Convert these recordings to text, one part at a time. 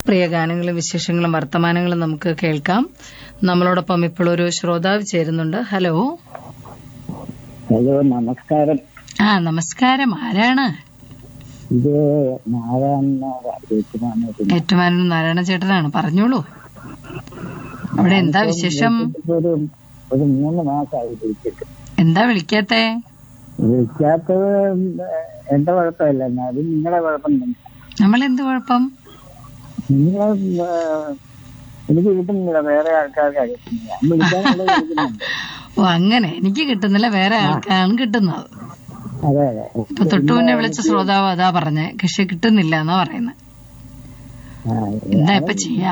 പ്രിയ ഗാനങ്ങളും വിശേഷങ്ങളും വർത്തമാനങ്ങളും നമുക്ക് കേൾക്കാം നമ്മളോടൊപ്പം ഇപ്പോൾ ഒരു ശ്രോതാവ് ചേരുന്നുണ്ട് ഹലോ ഹലോ നമസ്കാരം ആ നമസ്കാരം ആരാണ് ഇത് നാരായണ ചേച്ചിമാണ് ഏറ്റുമാനൂർ നാരായണ ചേട്ടനാണ് പറഞ്ഞോളൂ അവിടെ എന്താ വിശേഷം ഒരു ഒരു മൂന്ന് മാസമായി വിളിച്ചിട്ട് എന്താ വിളിക്കാത്തെ വിളിക്കാത്തത് എന്റെ കുഴപ്പമില്ല എന്നാലും നിങ്ങളെ കുഴപ്പം തന്നെ നമ്മൾ എന്ത് കുഴപ്പം നിങ്ങളെ ഏഹ്, എനിക്ക് കിട്ടുന്നില്ല വേറെ ആൾക്കാർക്ക് കിട്ടുന്നില്ല ഞാൻ വിളിക്കാനുള്ള വിളിക്കുന്നുണ്ട് ഓ അങ്ങനെ എനിക്ക് കിട്ടുന്നില്ല വേറെ ആൾക്കാണ് കിട്ടുന്നത് അതെ അതെ ഇപ്പൊ തൊട്ടു മുന്നേ വിളിച്ച ശ്രോതാവ് അതാ പറഞ്ഞേ പക്ഷെ കിട്ടുന്നില്ല എന്നാ പറയുന്നത് ആ, എന്താ ഇപ്പൊ ചെയ്യാ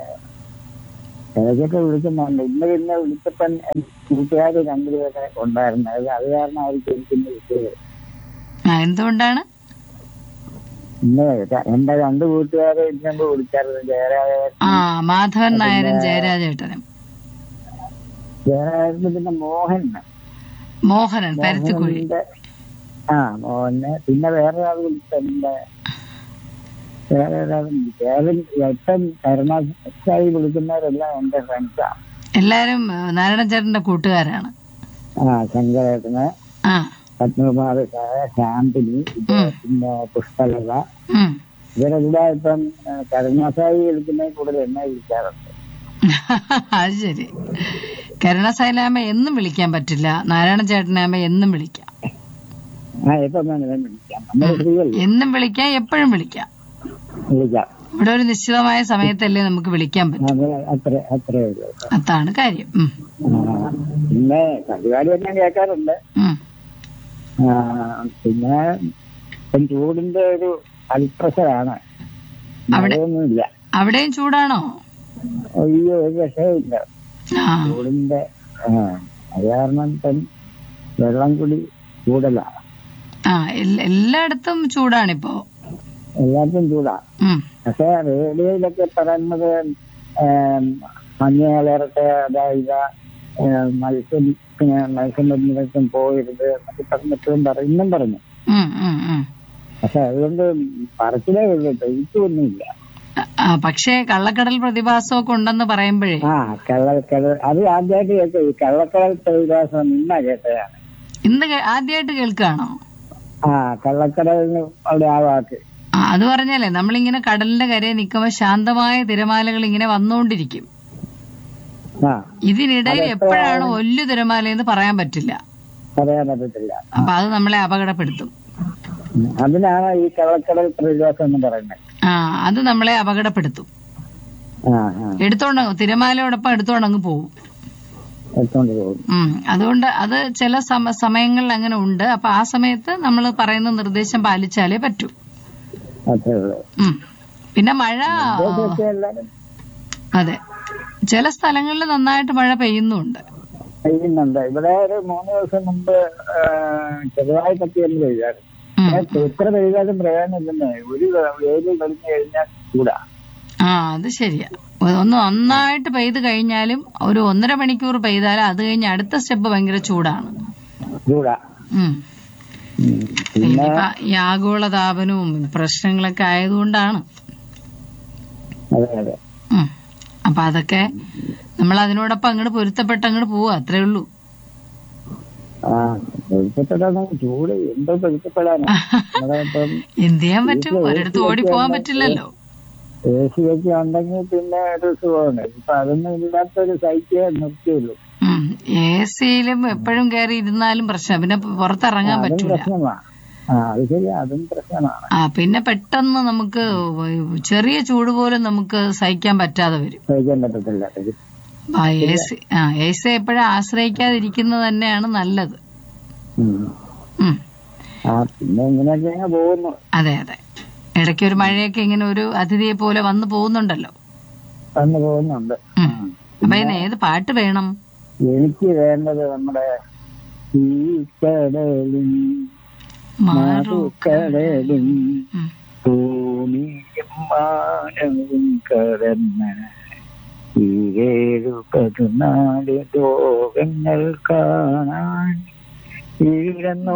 ഇടയ്ക്കൊക്കെ വിളിക്കുന്നുണ്ട് ഇന്ന് പിന്നെ വിളിച്ചപ്പം കൂട്ടുകാർ രണ്ടുപേരെ ഉണ്ടായിരുന്നു അത് അത് കാരണം അവർക്ക് എനിക്കിന്ന് വിളിച്ചത് ആ എന്തുകൊണ്ടാണ് ഇന്ന് എന്റെ രണ്ട് കൂട്ടുകാരെ ഇന്നു വിളിച്ചായിരുന്നു ജയരാജ ആ മാധവൻ നായരും ജയരാജേട്ടനും ജയരാജന് പിന്നെ മോഹൻ മോഹനൻ പരുത്തിക്കുഴി മോഹനന്റെ ആ മോഹന് പിന്നെ വേറെ ഒരാൾ വിളിച്ചെന്റെ വേറെ ഒരാൾ വിളിച്ചു ഏവൻ എപ്പം കരുണാസായി വിളിക്കുന്നവരെല്ലാം എന്റെ ഫ്രണ്ട്സാ എല്ലാരും ഏ, നാരായണ ചേട്ടന്റെ കൂട്ടുകാരാണ് ആ ശങ്കരേട്ടന് ആ പത്മകുമാർ ശാന്തിനി ഇത് ഉം. പിന്നെ പുഷ്പലത ഉം. ഇവരെല്ലാം ഇപ്പം കരുണാസായി വിളിക്കുന്നതിൽ കൂടുതൽ എന്നെ വിളിക്കാറുണ്ട് അത് ശരി കരുണാസായിലാമ എന്നും വിളിക്കാൻ പറ്റില്ല നാരായണ ചേട്ടനാമ എന്നും വിളിക്കാം ആ ഇപ്പം വേണമെങ്കിലും വിളിക്കാം നമ്മൾ ഫ്രീ അല്ലേ എന്നും വിളിക്കാം എപ്പോഴും വിളിക്കാം വിളിക്കാം ഇവിടെ ഒരു നിശ്ചിതമായ സമയത്തല്ലേ നമുക്ക് വിളിക്കാൻ പറ്റും അത് അത്ര അത്രേ ഉള്ളൂ അതാണ് കാര്യം ഉം. ആ, പിന്നെ പരിപാടി എല്ലാം കേൾക്കാറുണ്ട് ഉം. ആ, പിന്നെ ഇപ്പം ചൂടിന്റെ ഒരു അൽപ്രഷറാണ് അവിടെ- മഴയൊന്നുമില്ല അവിടെയും ചൂടാണോ അയ്യോ ഒരു രക്ഷയില്ല ആ ചൂടിന്റെ ആ, അത് കാരണം ഇപ്പം വെള്ളം കൂടി കൂടുതലാണ് ആ എല്ല- എല്ലായിടത്തും ചൂടാണിപ്പോ എല്ലാവർക്കും ചൂടാ ഉം. പക്ഷെ റേഡിയോയിലൊക്കെ പറയുന്നത് ഏം, മഞ്ഞ കലർത്തെ അതായത് ഏം, മത്സ്യം പിന്നെ മത്സ്യബന്ധനത്തിനും പോകരുത് എന്നൊക്കെ പറഞ്ഞിട്ടും പറ- ഇന്നും പറഞ്ഞു ഉം, ഉം, ഉം. പക്ഷെ അതുകൊണ്ട് പറച്ചിലേ ഉള്ളൂ പെയ്ത്തൊന്നുമില്ല ആ പക്ഷേ കള്ളക്കടൽ പ്രതിഭാസമൊക്കെ ഉണ്ടെന്ന് പറയുമ്പോഴേ ആ കള്ളക്കടൽ അത് ആദ്യമായിട്ട് കേട്ടത് ഈ കള്ളക്കടൽ പ്രതിഭാസം നിന്നാ കേട്ടതാണ് ഇന്ന് കേ- ആദ്യമായിട്ട് കേൾക്കുകയാണോ ആ കള്ളക്കടലിന് അവിടെ ആ വാക്ക് ആ, അത് പറഞ്ഞാലേ നമ്മളിങ്ങനെ കടലിന്റെ കരയിൽ നിൽക്കുമ്പോൾ ശാന്തമായ തിരമാലകൾ ഇങ്ങനെ വന്നുകൊണ്ടിരിക്കും ആ ഇതിനിടയിൽ എപ്പോഴാണ് ഒല്ലു തിരമാലയെന്ന് പറയാൻ പറ്റില്ല പറയാൻ പറ്റത്തില്ല അപ്പൊ അത് നമ്മളെ അപകടപ്പെടുത്തും ഉം. അതിനാണ് ഈ കള്ളക്കടൽ പ്രതിഭാസം എന്ന് പറയുന്നത് ആ അത് നമ്മളെ അപകടപ്പെടുത്തും ആ ആ എടുത്തോണ്ട് തിരമാലയോടൊപ്പം എടുത്തോണ്ട് അങ്ങ് പോകും എടുത്തോണ്ട് പോകും ഉം അതുകൊണ്ട് അത് ചില സമ സമയങ്ങളിൽ അങ്ങനെ ഉണ്ട് അപ്പൊ ആ സമയത്ത് നമ്മൾ പറയുന്ന നിർദ്ദേശം പാലിച്ചാലേ പറ്റൂ അത്രേ ഉള്ളൂ ഉം പിന്നെ മഴ ഇതൊക്കെ എല്ലാവരും അതെ ചില സ്ഥലങ്ങളിൽ നന്നായിട്ട് മഴ പെയ്യുന്നുണ്ട് ചെയ്യുന്നുണ്ട് ഇവിടെ ഒരു മൂന്ന് ദിവസം മുമ്പ് ആ, ചെറുതായിട്ടൊക്കെ ഒന്ന് പെയ്തായിരുന്നു ഉം. പക്ഷേ എത്ര പെയ്താലും പ്രയോജനമില്ലെന്നേ ഒരു വെയിൽ കഴിഞ്ഞു കഴിഞ്ഞാൽ ചൂടാ ആ അത് ശരിയാ ഒന്ന് നന്നായിട്ട് പെയ്ത് കഴിഞ്ഞാലും ഒരു ഒന്നര മണിക്കൂർ പെയ്താലും അത് കഴിഞ്ഞ് അടുത്ത സ്റ്റെപ്പ് ഭയങ്കര ചൂടാണ് ചൂടാ ഉം ഉം. പിന്നെ ഇനിയിപ്പോ ഈ ആഗോളതാപനവും പ്രശ്നങ്ങളൊക്കെ ആയതുകൊണ്ടാണ് അതെ അതെ ഉം. അപ്പൊ അതൊക്കെ നമ്മൾ അതിനോടൊപ്പം അങ്ങോട്ട് പൊരുത്തപ്പെട്ട് അങ്ങോട്ട് പോവുക അത്രേ ഉള്ളൂ ആ പൊരുത്തപ്പെടാൻ ചൂട് എന്തോ പൊരുത്തപ്പെടാനാ നമ്മുടെ ഇപ്പം എന്ത് ചെയ്യാൻ പറ്റും ഒരിടത്ത് ഓടിപ്പോവാൻ പറ്റില്ലല്ലോ എ സി ഒക്കെ ഉണ്ടെങ്കിൽ പിന്നെ ഒരു സുഖമുണ്ട് ഇപ്പൊ അതൊന്നും ഇല്ലാത്തൊരു സൈക്കിളെ നിർത്തിയുള്ളൂ എ സിയിലും എപ്പോഴും കയറി ഇരുന്നാലും പ്രശ്നം പിന്നെ പുറത്തിറങ്ങാൻ അതും പറ്റൂല പ്രശ്നമാണ് ആ അത് ശരി അതും പ്രശ്നമാണ് ആ പിന്നെ പെട്ടെന്ന് നമുക്ക് ചെറിയ ചൂട് പോലും നമുക്ക് സഹിക്കാൻ പറ്റാതെ വരും സഹിക്കാൻ പറ്റത്തില്ല ഇത് ആ എ സി ആ എ സി എപ്പോഴും ആശ്രയിക്കാതിരിക്കുന്നത് തന്നെയാണ് നല്ലത് ഉം. ഉം ആ പിന്നെ ഇങ്ങനെയൊക്കെ അങ്ങ് പോകുന്നു അതെ അതെ ഇടയ്ക്ക് ഒരു മഴയൊക്കെ ഇങ്ങനെ ഒരു അതിഥിയെ പോലെ വന്നു പോകുന്നുണ്ടല്ലോ വന്നു പോകുന്നുണ്ട് ഉം. അപ്പൊ ഇന്ന് ഏത് പാട്ട് വേണം എനിക്ക് വേണ്ടത് നമ്മുടെ ഈ കടലും മാറൂ മറുകടലും ഉം. ഭൂമിയും മാനവും കടന്ന ഈരേഴു പതിനാല് ലോകങ്ങൾ കാണാൻ ഈഴന്നു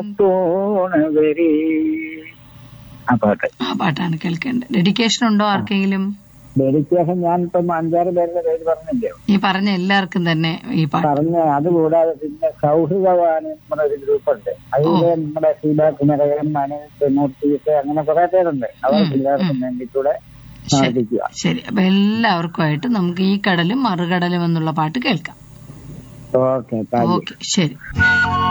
പോണവരെ ആ പാട്ട് ആ പാട്ടാണ് കേൾക്കേണ്ടത് ഡെഡിക്കേഷൻ ഉണ്ടോ ആർക്കെങ്കിലും ഡെഡിക്കേഷൻ ഞാൻ ഇപ്പം അഞ്ചാറ് പേരുടെ പേര് പറഞ്ഞില്ലേ ഈ പറഞ്ഞ എല്ലാവർക്കും തന്നെ ഈ പാട്ട് പറഞ്ഞ അതുകൂടാതെ പിന്നെ സൗഹൃദവാണി നമ്മുടെ ഒരു ഗ്രൂപ്പ് ഉണ്ട് അതില് നമ്മുടെ ഫീഡ്ബാക്ക് നിറയാൻ മനു മൂർത്തീസ് അങ്ങനെ കുറെ പേരുണ്ട് അവർക്ക് എല്ലാവർക്കും വേണ്ടിക്കൂടെ സമർപ്പിക്കുക ശരി അപ്പൊ എല്ലാവർക്കുമായിട്ട് നമുക്ക് ഈ കടലും മറുകടലും എന്നുള്ള പാട്ട് കേൾക്കാം ഓക്കെ താങ്ക് യു ഓക്കെ ശരി